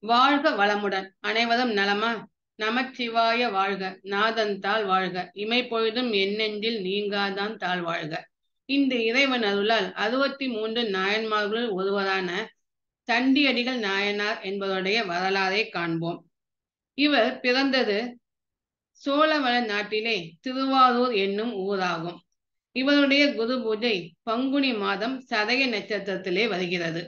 வாழ்க வளமுடன் அனைவரும் நலமா நமச்சிவாய வாழ்க நாதன் தாள் வாழ்க இமை பொழுதும் எண்ணெஞ்சில் நீங்காதான் தாழ் வாழ்க இந்த இறைவன் அருளால் அறுபத்தி மூன்று நாயன்மார்களுள் ஒருவரான தண்டியடிகள் நாயனார் என்பவருடைய வரலாறை காண்போம் இவர் பிறந்தது சோழவள நாட்டிலே திருவாரூர் என்னும் ஊராகும் இவருடைய குரு பூஜை பங்குனி மாதம் சதய நட்சத்திரத்திலே வருகிறது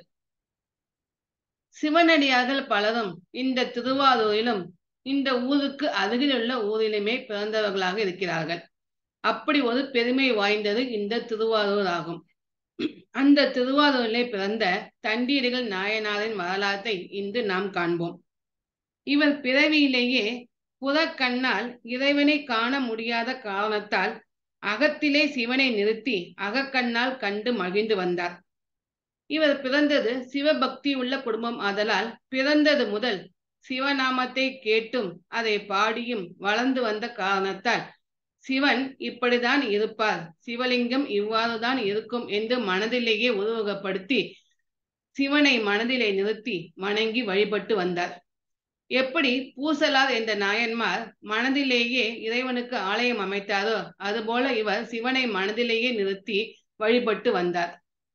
சிவனடியார்கள் பலரும் இந்த திருவாரூரிலும் இந்த ஊருக்கு அருகிலுள்ள ஊரிலுமே பிறந்தவர்களாக இருக்கிறார்கள் அப்படி ஒரு பெருமை வாய்ந்தது இந்த திருவாரூர் ஆகும் அந்த திருவாரூரிலே பிறந்த தண்டீடுகள் நாயனாரின் வரலாற்றை இன்று நாம் காண்போம் இவர் பிறவியிலேயே புறக்கண்ணால் இறைவனை காண முடியாத காரணத்தால் அகத்திலே சிவனை நிறுத்தி அகக்கண்ணால் கண்டு மகிழ்ந்து வந்தார் இவர் பிறந்தது சிவபக்தி உள்ள குடும்பம் ஆதலால் பிறந்தது முதல் சிவநாமத்தை கேட்டும் அதை பாடியும் வளர்ந்து வந்த காரணத்தால் சிவன் இப்படிதான் இருப்பார் சிவலிங்கம் இவ்வாறுதான் இருக்கும் என்று மனதிலேயே உருவகப்படுத்தி சிவனை மனதிலே நிறுத்தி வணங்கி வழிபட்டு வந்தார் எப்படி பூசலார் என்ற நாயன்மார் மனதிலேயே இறைவனுக்கு ஆலயம் அமைத்தாரோ அதுபோல இவர் சிவனை மனதிலேயே நிறுத்தி வழிபட்டு வந்தார்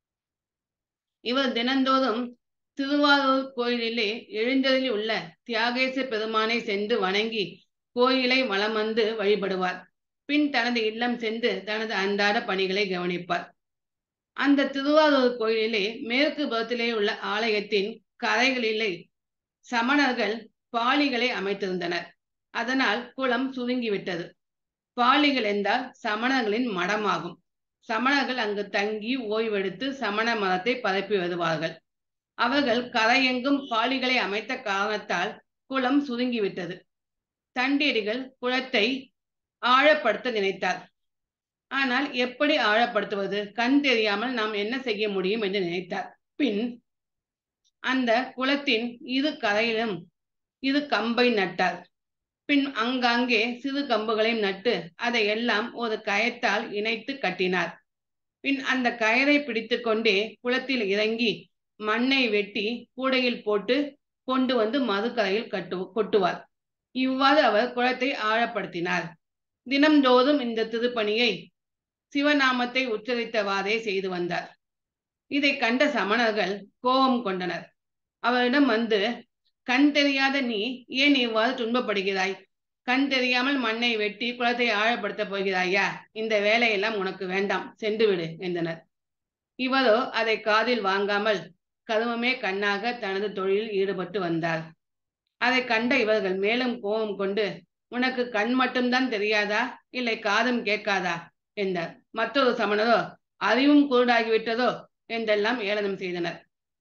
இவர் தினந்தோறும் திருவாரூர் கோயிலிலே எழுந்ததில் உள்ள தியாகேச பெருமானை சென்று வணங்கி கோயிலை வலம் வந்து வழிபடுவார் பின் தனது இல்லம் சென்று தனது அன்றாட பணிகளை கவனிப்பார் அந்த திருவாரூர் கோயிலிலே மேற்கு புறத்திலே உள்ள ஆலயத்தின் கரைகளிலே சமணர்கள் பாலிகளை அமைத்திருந்தனர் அதனால் குளம் சுருங்கிவிட்டது பாலிகள் என்றால் சமணர்களின் மடமாகும் சமணர்கள் அங்கு தங்கி ஓய்வெடுத்து சமண மதத்தை பரப்பி வருவார்கள் அவர்கள் கரையெங்கும் பாலிகளை அமைத்த காரணத்தால் குளம் சுருங்கிவிட்டது தண்டீடுகள் குளத்தை ஆழப்படுத்த நினைத்தார் ஆனால் எப்படி ஆழப்படுத்துவது கண் தெரியாமல் நாம் என்ன செய்ய முடியும் என்று நினைத்தார் பின் அந்த குளத்தின் இரு கரையிலும் இரு கம்பை நட்டார் பின் அங்காங்கே சிறு கம்புகளையும் நட்டு அதை எல்லாம் ஒரு கயத்தால் இணைத்து கட்டினார் பின் அந்த கயரை பிடித்து கொண்டே குளத்தில் இறங்கி மண்ணை வெட்டி கூடையில் போட்டு கொண்டு வந்து மதுக்கரையில் கட்டு கொட்டுவார் இவ்வாறு அவர் குளத்தை ஆழப்படுத்தினார் தினம்தோறும் இந்த திருப்பணியை சிவநாமத்தை உச்சரித்தவாறே செய்து வந்தார் இதை கண்ட சமணர்கள் கோபம் கொண்டனர் அவரிடம் வந்து கண் தெரியாத நீ ஏன் இவ்வாறு துன்பப்படுகிறாய் கண் தெரியாமல் மண்ணை வெட்டி குளத்தை ஆழப்படுத்த போகிறாயா இந்த வேலையெல்லாம் உனக்கு வேண்டாம் சென்று விடு என்றனர் இவரோ அதை காதில் வாங்காமல் கருமமே கண்ணாக தனது தொழிலில் ஈடுபட்டு வந்தார் அதை கண்ட இவர்கள் மேலும் கோபம் கொண்டு உனக்கு கண் மட்டும்தான் தெரியாதா இல்லை காதும் கேட்காதா என்றார் மற்றொரு சமணரோ அறிவும் குருடாகிவிட்டதோ என்றெல்லாம் ஏளனம் செய்தனர்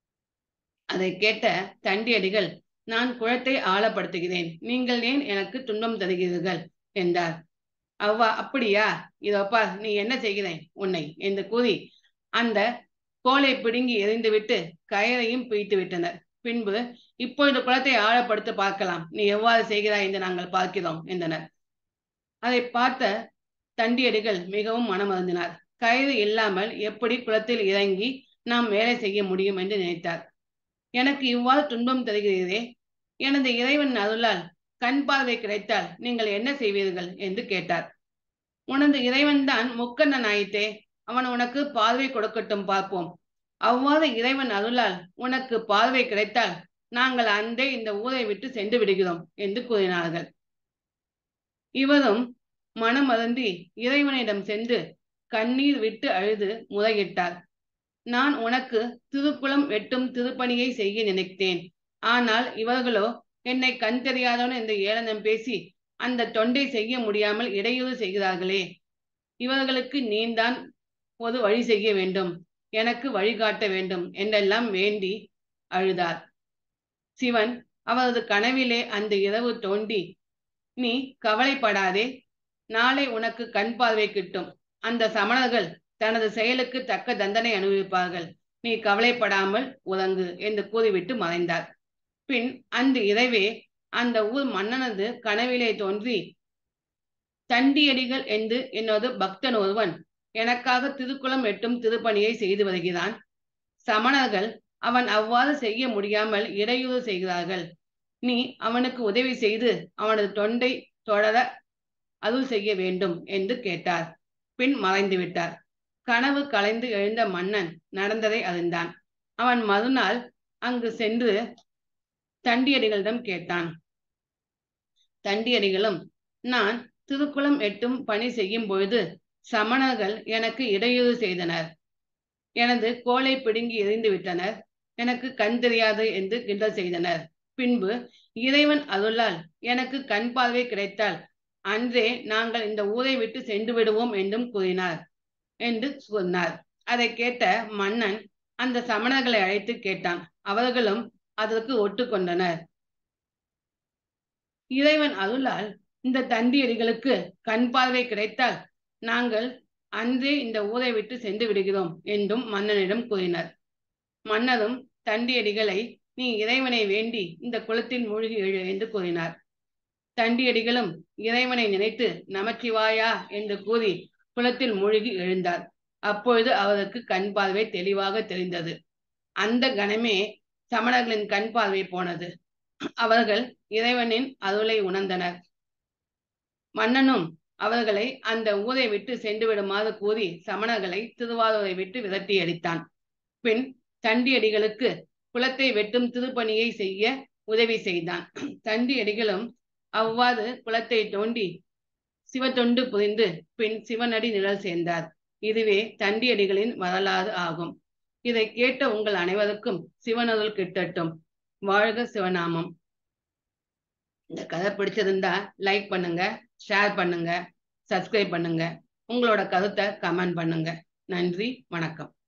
அதை கேட்ட தண்டியடிகள் நான் குளத்தை ஆழப்படுத்துகிறேன் நீங்கள் ஏன் எனக்கு துன்பம் தருகிறீர்கள் என்றார் அவ்வா அப்படியா இதோப்பா நீ என்ன செய்கிறேன் உன்னை என்று கூறி அந்த கோலை பிடுங்கி எறிந்துவிட்டு கயரையும் பிய்த்து விட்டனர் பின்பு இப்பொழுது குளத்தை ஆழப்படுத்த பார்க்கலாம் நீ எவ்வாறு செய்கிறாய் என்று நாங்கள் பார்க்கிறோம் என்றனர் அதை பார்த்த தண்டியடிகள் மிகவும் மனமருந்தினார் கயிறு இல்லாமல் எப்படி குளத்தில் இறங்கி நாம் வேலை செய்ய முடியும் என்று நினைத்தார் எனக்கு இவ்வாறு துன்பம் தருகிறீரே எனது இறைவன் அருளால் கண் பார்வை கிடைத்தால் நீங்கள் என்ன செய்வீர்கள் என்று கேட்டார் உனது இறைவன் தான் முக்கண்ணன் ஆயிட்டே அவன் உனக்கு பார்வை கொடுக்கட்டும் பார்ப்போம் அவ்வாறு இறைவன் அருளால் உனக்கு பார்வை கிடைத்தால் நாங்கள் அன்றே இந்த ஊரை விட்டு சென்று விடுகிறோம் என்று கூறினார்கள் இவரும் மனமருந்தி இறைவனிடம் சென்று கண்ணீர் விட்டு அழுது முறையிட்டார் நான் உனக்கு திருக்குளம் வெட்டும் திருப்பணியை செய்ய நினைத்தேன் ஆனால் இவர்களோ என்னை கண் தெரியாதவன் என்று ஏளனம் பேசி அந்த தொண்டை செய்ய முடியாமல் இடையூறு செய்கிறார்களே இவர்களுக்கு நீந்தான் ஒரு வழி செய்ய வேண்டும் எனக்கு வழிகாட்ட வேண்டும் என்றெல்லாம் வேண்டி அழுதார் சிவன் அவரது கனவிலே அந்த இரவு தோண்டி நீ கவலைப்படாதே நாளை உனக்கு கண் பார்வை கிட்டும் அந்த சமணர்கள் தனது செயலுக்கு தக்க தண்டனை அனுபவிப்பார்கள் நீ கவலைப்படாமல் உறங்கு என்று கூறிவிட்டு மறைந்தார் பின் அந்த இரவே அந்த ஊர் மன்னனது கனவிலே தோன்றி தண்டியடிகள் என்று என்னோட பக்தன் ஒருவன் எனக்காக திருக்குளம் வெட்டும் திருப்பணியை செய்து வருகிறான் சமணர்கள் அவன் அவ்வாறு செய்ய முடியாமல் இடையூறு செய்கிறார்கள் நீ அவனுக்கு உதவி செய்து அவனது தொண்டை தொடர அருள் செய்ய வேண்டும் என்று கேட்டார் பின் மறைந்து விட்டார் கனவு கலைந்து எழுந்த மன்னன் நடந்ததை அறிந்தான் அவன் மறுநாள் அங்கு சென்று தண்டியடிகளிடம் கேட்டான் தண்டியடிகளும் நான் திருக்குளம் எட்டும் பணி செய்யும் பொழுது சமணர்கள் எனக்கு இடையூறு செய்தனர் எனது கோலை பிடுங்கி எரிந்து விட்டனர் எனக்கு கண் தெரியாது என்று கிண்டல் செய்தனர் பின்பு இறைவன் அருளால் எனக்கு கண் பார்வை கிடைத்தால் அன்றே நாங்கள் இந்த ஊரை விட்டு சென்று விடுவோம் என்றும் கூறினார் என்று சொன்னார் அதை கேட்ட மன்னன் அந்த சமணர்களை அழைத்து கேட்டான் அவர்களும் அதற்கு ஒட்டுக்கொண்டனர் இறைவன் அருளால் இந்த தண்டியடிகளுக்கு கண் பார்வை கிடைத்தால் நாங்கள் அன்றே இந்த ஊரை விட்டு சென்று விடுகிறோம் என்றும் மன்னனிடம் கூறினர் மன்னரும் தண்டியடிகளை நீ இறைவனை வேண்டி இந்த குளத்தில் மூழ்கி எழு என்று கூறினார் தண்டியடிகளும் இறைவனை நினைத்து நமச்சிவாயா என்று கூறி குளத்தில் மூழ்கி எழுந்தார் அப்பொழுது அவருக்கு கண் பார்வை தெளிவாக தெரிந்தது அந்த கணமே சமணர்களின் கண் பார்வை போனது அவர்கள் இறைவனின் அருளை உணர்ந்தனர் மன்னனும் அவர்களை அந்த ஊரை விட்டு சென்று விடுமாறு கூறி சமணர்களை திருவாரூரை விட்டு விரட்டி அடித்தான் பின் தண்டியடிகளுக்கு குளத்தை வெட்டும் திருப்பணியை செய்ய உதவி செய்தான் தண்டியடிகளும் அவ்வாறு குளத்தை தோண்டி சிவத்தொண்டு புரிந்து பின் சிவனடி நிழல் சேர்ந்தார் இதுவே தண்டியடிகளின் வரலாறு ஆகும் இதை கேட்ட உங்கள் அனைவருக்கும் சிவனருள் கிட்டட்டும் வாழ்க சிவநாமம் இந்த கதை பிடிச்சிருந்தா லைக் பண்ணுங்க ஷேர் பண்ணுங்க சப்ஸ்கிரைப் பண்ணுங்க உங்களோட கருத்தை கமெண்ட் பண்ணுங்க நன்றி வணக்கம்